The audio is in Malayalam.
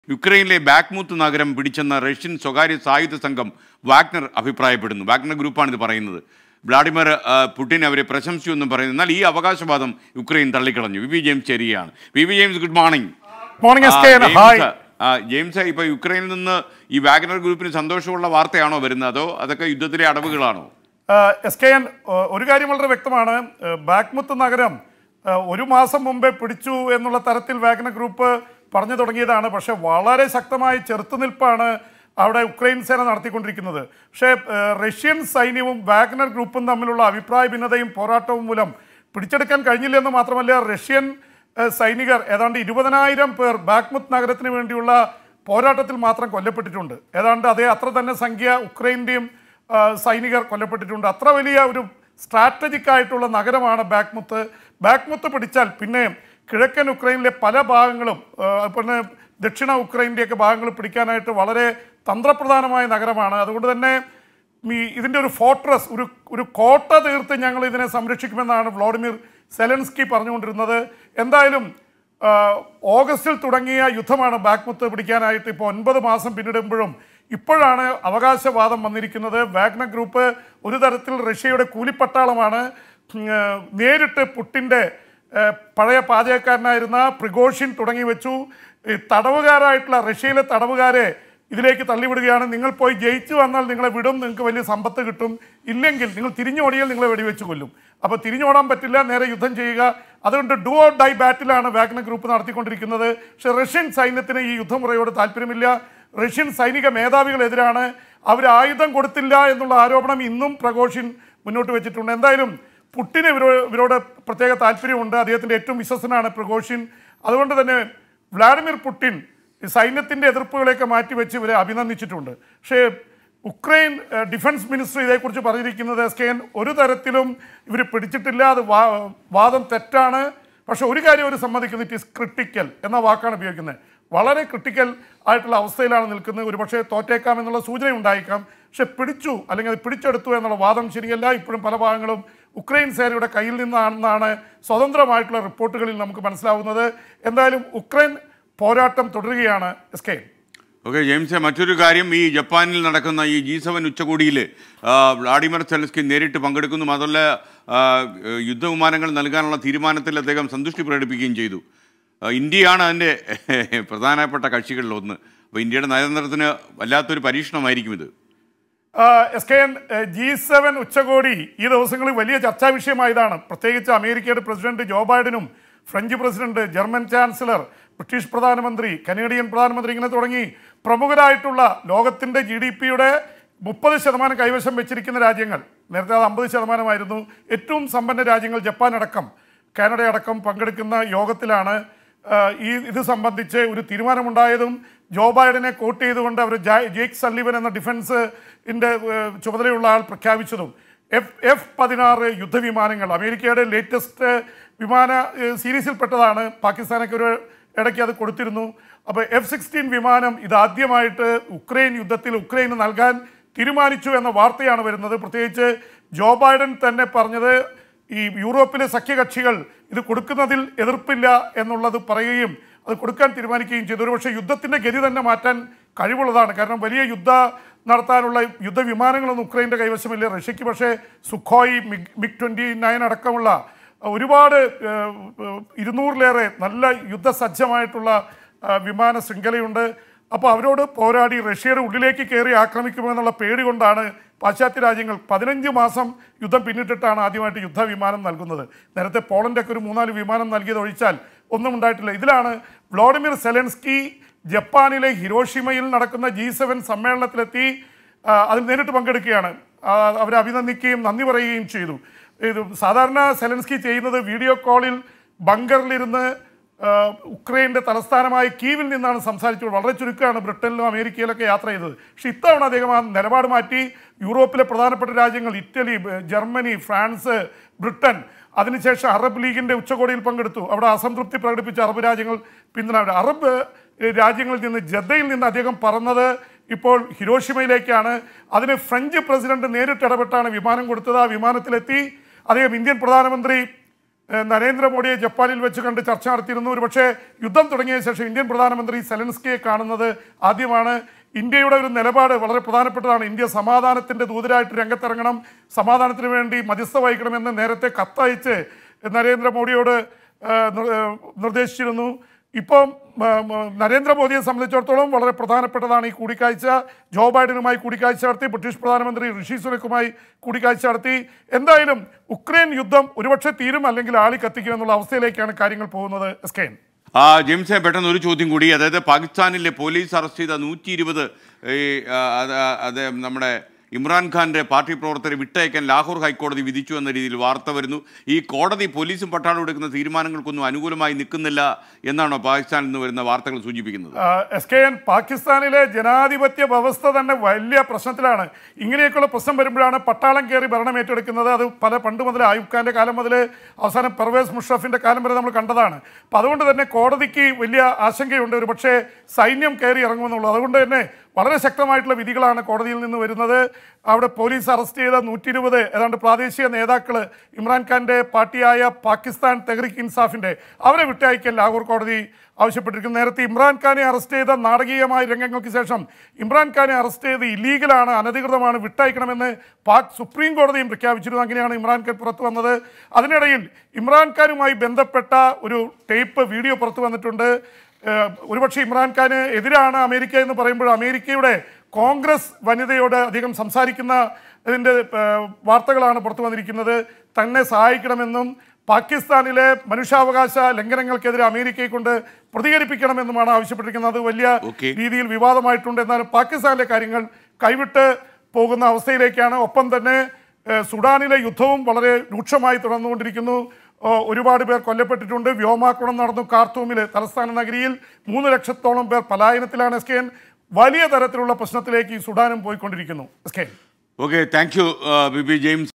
യുക്രൈനിലെ ബാക്മൂത്ത് നഗരം പിടിച്ചെന്ന റഷ്യൻ സ്വകാര്യ സായുധ സംഘം വാഗ്നർ അഭിപ്രായപ്പെടുന്നു വാഗ്നർ ഗ്രൂപ്പാണ് ഇത് പറയുന്നത് വ്ളാഡിമിർ ആ, പുടിൻ അവരെ പ്രശംസിച്ചു എന്നും പറയുന്നു എന്നാൽ ഈ അവകാശവാദം യുക്രൈൻ തള്ളിക്കളഞ്ഞു വി വി ജെയിംസ് ചേരുകയാണ് V V James good morning morning S K James, hi ആ, ജെയിംസ് ഇപ്പൊ യുക്രൈനിൽ നിന്ന് ഈ വാഗ്നർ ഗ്രൂപ്പിന് സന്തോഷമുള്ള വാർത്തയാണോ വരുന്നത് അതോ അതൊക്കെ യുദ്ധത്തിലെ അടവുകളാണോ എസ് കെ എൻ ഒരു കാര്യം വളരെ വ്യക്തമാണ് ഏഹ്, ബാക്മുത്ത് നഗരം ഏഹ്, ഒരു മാസം മുമ്പേ പിടിച്ചു എന്നുള്ള തരത്തിൽ വാഗ്ന ഗ്രൂപ്പ് പറഞ്ഞു തുടങ്ങിയതാണ് പക്ഷെ വളരെ ശക്തമായ ചെറുത്തുനിൽപ്പാണ് അവിടെ ഉക്രൈൻ സേന നടത്തിക്കൊണ്ടിരിക്കുന്നത് പക്ഷേ ഏഹ്, റഷ്യൻ സൈന്യവും വാഗ്നർ ഗ്രൂപ്പും തമ്മിലുള്ള അഭിപ്രായ ഭിന്നതയും പോരാട്ടവും മൂലം പിടിച്ചെടുക്കാൻ കഴിഞ്ഞില്ലെന്ന് മാത്രമല്ല റഷ്യൻ ഏഹ്, സൈനികർ ഏതാണ്ട് ഇരുപതിനായിരം പേർ ബാക്മുത്ത് നഗരത്തിന് വേണ്ടിയുള്ള പോരാട്ടത്തിൽ മാത്രം കൊല്ലപ്പെട്ടിട്ടുണ്ട് ഏതാണ്ട് അതേ അത്ര തന്നെ സംഖ്യ ഉക്രൈൻ്റെയും ആ, സൈനികർ കൊല്ലപ്പെട്ടിട്ടുണ്ട് അത്ര വലിയ ഒരു സ്ട്രാറ്റജിക് ആയിട്ടുള്ള നഗരമാണ് ബാക്മുത്ത് ബാക്മുത്ത് പിടിച്ചാൽ പിന്നെ കിഴക്കൻ ഉക്രൈനിലെ പല ഭാഗങ്ങളും ആ, പിന്നെ ദക്ഷിണ ഉക്രൈൻ്റെയൊക്കെ ഭാഗങ്ങൾ പിടിക്കാനായിട്ട് വളരെ തന്ത്രപ്രധാനമായ നഗരമാണ് അതുകൊണ്ട് തന്നെ ഈ ഇതിൻ്റെ ഒരു ഫോർട്രസ് ഒരു ഒരു കോട്ട തീർത്ത് ഞങ്ങൾ ഇതിനെ സംരക്ഷിക്കുമെന്നാണ് വ്ളോഡിമിർ സെലൻസ്കി പറഞ്ഞുകൊണ്ടിരുന്നത് എന്തായാലും ആ, ഓഗസ്റ്റിൽ തുടങ്ങിയ യുദ്ധമാണ് ബാക്മുത്ത് പിടിക്കാനായിട്ട് ഇപ്പോൾ ഒൻപത് മാസം പിന്നിടുമ്പോഴും ഇപ്പോഴാണ് അവകാശവാദം വന്നിരിക്കുന്നത് വാഗ്ന ഗ്രൂപ്പ് ഒരു തരത്തിൽ റഷ്യയുടെ കൂലിപ്പട്ടാളമാണ് ഉം, ആ, നേരിട്ട് പുട്ടിൻ്റെ ആ, പഴയ പാചകക്കാരനായിരുന്ന പ്രിഗോഷിൻ തുടങ്ങി വെച്ചു ഈ തടവുകാരായിട്ടുള്ള റഷ്യയിലെ തടവുകാരെ ഇതിലേക്ക് തള്ളിവിടുകയാണ് നിങ്ങൾ പോയി ജയിച്ചു വന്നാൽ നിങ്ങളെ വിടും നിങ്ങൾക്ക് വലിയ സമ്പത്ത് കിട്ടും ഇല്ലെങ്കിൽ നിങ്ങൾ തിരിഞ്ഞോടിയാൽ നിങ്ങളെ വെടിവെച്ച് കൊല്ലും അപ്പോൾ തിരിഞ്ഞോടാൻ പറ്റില്ല നേരെ യുദ്ധം ചെയ്യുക അതുകൊണ്ട് ഡു ഓർ ഡൈ ബാറ്റിലാണ് വാഗ്ന ഗ്രൂപ്പ് നടത്തിക്കൊണ്ടിരിക്കുന്നത് പക്ഷേ റഷ്യൻ സൈന്യത്തിന് ഈ യുദ്ധമുറയോട് താല്പര്യമില്ല റഷ്യൻ സൈനിക മേധാവികളെതിരാണ് അവർ ആയുധം കൊടുത്തില്ല എന്നുള്ള ആരോപണം ഇന്നും പ്രഘോഷിൻ മുന്നോട്ട് വെച്ചിട്ടുണ്ട് എന്തായാലും പുട്ടിന് ഇവരോ ഇവരോട് പ്രത്യേക താല്പര്യമുണ്ട് അദ്ദേഹത്തിൻ്റെ ഏറ്റവും വിശ്വസനാണ് പ്രഘോഷിൻ അതുകൊണ്ട് തന്നെ വ്ളാഡിമിർ പുട്ടിൻ ഈ സൈന്യത്തിൻ്റെ എതിർപ്പുകളെയൊക്കെ മാറ്റിവെച്ച് ഇവരെ അഭിനന്ദിച്ചിട്ടുണ്ട് പക്ഷേ ഉക്രൈൻ ഏഹ്, ഡിഫൻസ് മിനിസ്റ്റർ ഇതേക്കുറിച്ച് പറഞ്ഞിരിക്കുന്നത് എസ് കെ എൻ ഒരു തരത്തിലും ഇവർ പിടിച്ചിട്ടില്ല അത് വാ വാദം തെറ്റാണ് പക്ഷെ ഒരു കാര്യം അവർ സമ്മതിക്കുന്നത് ഇറ്റ് ഈസ് ക്രിട്ടിക്കൽ എന്ന വാക്കാണ് ഉപയോഗിക്കുന്നത് വളരെ ക്രിട്ടിക്കൽ ആയിട്ടുള്ള അവസ്ഥയിലാണ് നിൽക്കുന്നത് ഒരുപക്ഷെ തോറ്റേക്കാം എന്നുള്ള സൂചന ഉണ്ടായേക്കാം പക്ഷെ പിടിച്ചു അല്ലെങ്കിൽ അത് പിടിച്ചെടുത്തു എന്നുള്ള വാദം ശരിയല്ല ഇപ്പോഴും പല ഭാഗങ്ങളും ഉക്രൈൻ സേനയുടെ കയ്യിൽ നിന്നാണെന്നാണ് സ്വതന്ത്രമായിട്ടുള്ള റിപ്പോർട്ടുകളിൽ നമുക്ക് മനസ്സിലാവുന്നത് എന്തായാലും ഉക്രൈൻ പോരാട്ടം തുടരുകയാണ് എസ് കെ ഓക്കെ ജെയിംസ് മറ്റൊരു കാര്യം ഈ ജപ്പാനിൽ നടക്കുന്ന ഈ ജി സെവൻ ഉച്ചകോടിയിൽ വ്ളാഡിമിർ സെലൻസ്കി നേരിട്ട് പങ്കെടുക്കുന്നു മാത്രമല്ല ആ, യുദ്ധവിമാനങ്ങൾ നൽകാനുള്ള തീരുമാനത്തിൽ അദ്ദേഹം സന്തുഷ്ടി പ്രകടിപ്പിക്കുകയും ചെയ്തു ആ, ഇന്ത്യയാണ് അതിൻ്റെ പ്രധാനപ്പെട്ട കക്ഷികളിൽ ഒന്ന് അപ്പോൾ ഇന്ത്യയുടെ നയതന്ത്രത്തിന് വല്ലാത്തൊരു പരീക്ഷണമായിരിക്കും ഇത് S K N G seven ഉച്ചകോടി ഈ ദിവസങ്ങളിൽ വലിയ ചർച്ചാ വിഷയമായതാണ് പ്രത്യേകിച്ച് അമേരിക്കയുടെ പ്രസിഡന്റ് ജോ ബൈഡനും French president German chancellor British പ്രധാനമന്ത്രി കനേഡിയൻ പ്രധാനമന്ത്രി ഇങ്ങനെ തുടങ്ങി പ്രമുഖരായിട്ടുള്ള ലോകത്തിൻ്റെ ജി ഡി പിയുടെ മുപ്പത് ശതമാനം കൈവശം വെച്ചിരിക്കുന്ന രാജ്യങ്ങൾ നേരത്തെ അത് അമ്പത് ശതമാനമായിരുന്നു ഏറ്റവും സമ്പന്ന രാജ്യങ്ങൾ ജപ്പാൻ അടക്കം കാനഡ അടക്കം പങ്കെടുക്കുന്ന യോഗത്തിലാണ് ആ, ഈ ഇത് സംബന്ധിച്ച് ഒരു തീരുമാനമുണ്ടായതും ജോ ബൈഡനെ കോട്ട് ചെയ്തുകൊണ്ട് അവർ ജേക്ക് സള്ളിവൻ എന്ന ഡിഫൻസിൻ്റെ ചുമതലയുള്ള ആൾ പ്രഖ്യാപിച്ചതും എഫ് എഫ് പതിനാറ് യുദ്ധവിമാനങ്ങൾ അമേരിക്കയുടെ ലേറ്റസ്റ്റ് വിമാന ഏഹ്, സീരീസിൽപ്പെട്ടതാണ് പാകിസ്ഥാനൊക്കെ ഒരു ഇടയ്ക്ക് അത് കൊടുത്തിരുന്നു അപ്പോൾ എഫ് സിക്സ്റ്റീൻ വിമാനം ഇതാദ്യമായിട്ട് ഉക്രൈൻ യുദ്ധത്തിൽ ഉക്രൈന് നൽകാൻ തീരുമാനിച്ചു എന്ന വാർത്തയാണ് വരുന്നത് പ്രത്യേകിച്ച് ജോ ബൈഡൻ തന്നെ പറഞ്ഞത് ഈ യൂറോപ്പിലെ സഖ്യകക്ഷികൾ ഇത് കൊടുക്കുന്നതിൽ എതിർപ്പില്ല എന്നുള്ളത് പറയുകയും അത് കൊടുക്കാൻ തീരുമാനിക്കുകയും ചെയ്തു ഒരുപക്ഷെ യുദ്ധത്തിൻ്റെ ഗതി തന്നെ മാറ്റാൻ കഴിവുള്ളതാണ് കാരണം വലിയ യുദ്ധ നടത്താനുള്ള യുദ്ധവിമാനങ്ങളൊന്നും ഉക്രൈൻ്റെ കൈവശമില്ല റഷ്യക്ക് പക്ഷേ Sukhoi MiG MiG twenty nine അടക്കമുള്ള ഒരുപാട് ഏഹ്, ഏഹ്, ഇരുന്നൂറിലേറെ നല്ല യുദ്ധസജ്ജമായിട്ടുള്ള ആ, വിമാന ശൃംഖലയുണ്ട് അപ്പോൾ അവരോട് പോരാടി റഷ്യയുടെ ഉള്ളിലേക്ക് കയറി ആക്രമിക്കുമെന്നുള്ള പേടി കൊണ്ടാണ് പാശ്ചാത്യ രാജ്യങ്ങൾ പതിനഞ്ച് മാസം യുദ്ധം പിന്നിട്ടിട്ടാണ് ആദ്യമായിട്ട് യുദ്ധവിമാനം നൽകുന്നത് നേരത്തെ പോളണ്ടൊക്കെ ഒരു മൂന്നാല് വിമാനം നൽകിയത് ഒഴിച്ചാൽ ഒന്നും ഉണ്ടായിട്ടില്ല ഇതിലാണ് വ്ളോഡിമിർ സെലൻസ്കി ജപ്പാനിലെ ഹിരോഷിമയിൽ നടക്കുന്ന ജി സെവൻ സമ്മേളനത്തിലെത്തി ആ, അതിൽ നേരിട്ട് പങ്കെടുക്കുകയാണ് ആ, അവരെ അഭിനന്ദിക്കുകയും നന്ദി പറയുകയും ചെയ്തു ഇത് സാധാരണ സെലൻസ്കി ചെയ്യുന്നത് വീഡിയോ കോളിൽ ബങ്കറിലിരുന്ന് ആ, ഉക്രൈൻ്റെ തലസ്ഥാനമായ കീവിൽ നിന്നാണ് സംസാരിച്ചത് വളരെ ചുരുക്കമാണ് ബ്രിട്ടനിലും അമേരിക്കയിലൊക്കെ യാത്ര ചെയ്തത് പക്ഷെ ഇത്തവണ അദ്ദേഹം ആ നിലപാട് മാറ്റി യൂറോപ്പിലെ പ്രധാനപ്പെട്ട രാജ്യങ്ങൾ ഇറ്റലി ബ- ജർമ്മനി ഫ്രാൻസ് ബ്രിട്ടൻ അതിനുശേഷം അറബ് ലീഗിൻ്റെ ഉച്ചകോടിയിൽ പങ്കെടുത്തു അവിടെ അസംതൃപ്തി പ്രകടിപ്പിച്ച അറബ് രാജ്യങ്ങൾ പിന്തുണ അറബ് രാജ്യങ്ങളിൽ നിന്ന് ജദ്ദയിൽ നിന്ന് അദ്ദേഹം പറന്നത് ഇപ്പോൾ ഹിരോഷിമയിലേക്കാണ് അതിന് ഫ്രഞ്ച് പ്രസിഡന്റ് നേരിട്ട് ഇടപെട്ടാണ് വിമാനം കൊടുത്തത് ആ വിമാനത്തിലെത്തി അദ്ദേഹം ഇന്ത്യൻ പ്രധാനമന്ത്രി ഏഹ്, നരേന്ദ്രമോദിയെ ജപ്പാനിൽ വെച്ച് കണ്ട് ചർച്ച നടത്തിയിരുന്നു ഒരുപക്ഷെ യുദ്ധം തുടങ്ങിയ ശേഷം ഇന്ത്യൻ പ്രധാനമന്ത്രി സെലൻസ്കിയെ കാണുന്നത് ആദ്യമാണ് ഇന്ത്യയുടെ ഒരു നിലപാട് വളരെ പ്രധാനപ്പെട്ടതാണ് ഇന്ത്യ സമാധാനത്തിന്റെ ദൂതരായിട്ട് രംഗത്തിറങ്ങണം സമാധാനത്തിന് വേണ്ടി മധ്യസ്ഥ വഹിക്കണമെന്ന് നേരത്തെ കത്തയച്ച് നരേന്ദ്രമോദിയോട് ഏഹ്, നിർ- ഏഹ്, നിർദ്ദേശിച്ചിരുന്നു ഇപ്പം ആ, ആ, നരേന്ദ്രമോദിയെ സംബന്ധിച്ചിടത്തോളം വളരെ പ്രധാനപ്പെട്ടതാണ് ഈ കൂടിക്കാഴ്ച ജോ ബൈഡനുമായി കൂടിക്കാഴ്ച നടത്തി ബ്രിട്ടീഷ് പ്രധാനമന്ത്രി ഋഷി സുനക്കുമായി കൂടിക്കാഴ്ച നടത്തി എന്തായാലും ഉക്രൈൻ യുദ്ധം ഒരുപക്ഷെ തീരും അല്ലെങ്കിൽ ആളി കത്തിക്കും എന്നുള്ള അവസ്ഥയിലേക്കാണ് കാര്യങ്ങൾ പോകുന്നത് എസ് കെ എൻ. ആ ജെയിംസെ പെട്ടെന്ന് ഒരു ചോദ്യം കൂടി അതായത് പാകിസ്ഥാനിലെ പോലീസ് അറസ്റ്റ് ചെയ്ത നൂറ്റി ഇരുപത് ഈ ആ, അത് അത് നമ്മുടെ ഇമ്രാൻഖാന്റെ പാർട്ടി പ്രവർത്തകരെ വിട്ടയക്കാൻ ലാഹോർ ഹൈക്കോടതി വിധിച്ചു എന്ന രീതിയിൽ വാർത്ത വരുന്നു ഈ കോടതി പോലീസും പട്ടാളം എടുക്കുന്ന തീരുമാനങ്ങൾക്കൊന്നും അനുകൂലമായി നിൽക്കുന്നില്ല എന്നാണോ പാകിസ്ഥാനിൽ നിന്ന് വരുന്ന വാർത്തകൾ സൂചിപ്പിക്കുന്നത് ആ, എസ് കെ എൻ പാകിസ്ഥാനിലെ ജനാധിപത്യ വ്യവസ്ഥ തന്നെ വലിയ പ്രശ്നത്തിലാണ് ഇങ്ങനെയൊക്കെയുള്ള പ്രശ്നം വരുമ്പോഴാണ് പട്ടാളം കയറി ഭരണം ഏറ്റെടുക്കുന്നത് അത് പല പണ്ട് മുതൽ ആയുബ് ഖാന്റെ കാലം മുതൽ അവസാനം പർവേസ് മുഷറഫിന്റെ കാലം വരെ നമ്മൾ കണ്ടതാണ് അപ്പം അതുകൊണ്ട് തന്നെ കോടതിക്ക് വലിയ ആശങ്കയുണ്ട് ഒരു പക്ഷേ സൈന്യം കയറി ഇറങ്ങുമെന്നുള്ളത് അതുകൊണ്ട് തന്നെ വളരെ ശക്തമായിട്ടുള്ള വിധികളാണ് കോടതിയിൽ നിന്ന് വരുന്നത് അവിടെ പോലീസ് അറസ്റ്റ് ചെയ്ത നൂറ്റി ഇരുപത് ഏതാണ്ട് പ്രാദേശിക നേതാക്കൾ ഇമ്രാൻഖാന്റെ പാർട്ടിയായ പാകിസ്ഥാൻ തെഹ്രിക് ഇൻസാഫിന്റെ അവരെ വിട്ടയക്കൽ ലാഹോർ കോടതി ആവശ്യപ്പെട്ടിരിക്കുന്നു നേരത്തെ ഇമ്രാൻഖാനെ അറസ്റ്റ് ചെയ്ത നാടകീയമായ രംഗങ്ങൾക്ക് ശേഷം ഇമ്രാൻഖാനെ അറസ്റ്റ് ചെയ്ത് ഇല്ലീഗലാണ് അനധികൃതമാണ് വിട്ടയക്കണമെന്ന് പാക് സുപ്രീം കോടതിയും പ്രഖ്യാപിച്ചിരുന്നു അങ്ങനെയാണ് ഇമ്രാൻഖാൻ പുറത്തു വന്നത് അതിനിടയിൽ ഇമ്രാൻഖാനുമായി ബന്ധപ്പെട്ട ഒരു ടേപ്പ് വീഡിയോ പുറത്തു വന്നിട്ടുണ്ട് ഏഹ് ഒരുപക്ഷെ ഇമ്രാൻഖാന് എതിരാണ് അമേരിക്ക എന്ന് പറയുമ്പോൾ അമേരിക്കയുടെ കോൺഗ്രസ് വനിതയോട് അധികം സംസാരിക്കുന്ന ഇതിൻ്റെ ഏഹ് വാർത്തകളാണ് പുറത്തു വന്നിരിക്കുന്നത് തന്നെ സഹായിക്കണമെന്നും പാകിസ്ഥാനിലെ മനുഷ്യാവകാശ ലംഘനങ്ങൾക്കെതിരെ അമേരിക്കയെ കൊണ്ട് പ്രതികരിപ്പിക്കണമെന്നുമാണ് ആവശ്യപ്പെട്ടിരിക്കുന്നത് അത് വലിയ Okay. രീതിയിൽ വിവാദമായിട്ടുണ്ട് എന്നാലും പാകിസ്ഥാനിലെ കാര്യങ്ങൾ കൈവിട്ട് പോകുന്ന അവസ്ഥയിലേക്കാണ് ഒപ്പം തന്നെ ഏഹ് സുഡാനിലെ യുദ്ധവും വളരെ രൂക്ഷമായി തുടർന്നുകൊണ്ടിരിക്കുന്നു ഓ, ഒരുപാട് പേർ കൊല്ലപ്പെട്ടിട്ടുണ്ട് വ്യോമാക്രമണം നടന്നു കാർത്തൂമിൽ തലസ്ഥാന നഗരിയിൽ മൂന്ന് ലക്ഷത്തോളം പേർ പലായനത്തിലാണ് എസ് കെ എൻ വലിയ തരത്തിലുള്ള പ്രശ്നത്തിലേക്ക് ഈ സുഡാനും പോയിക്കൊണ്ടിരിക്കുന്നു S K N okay thank you B B James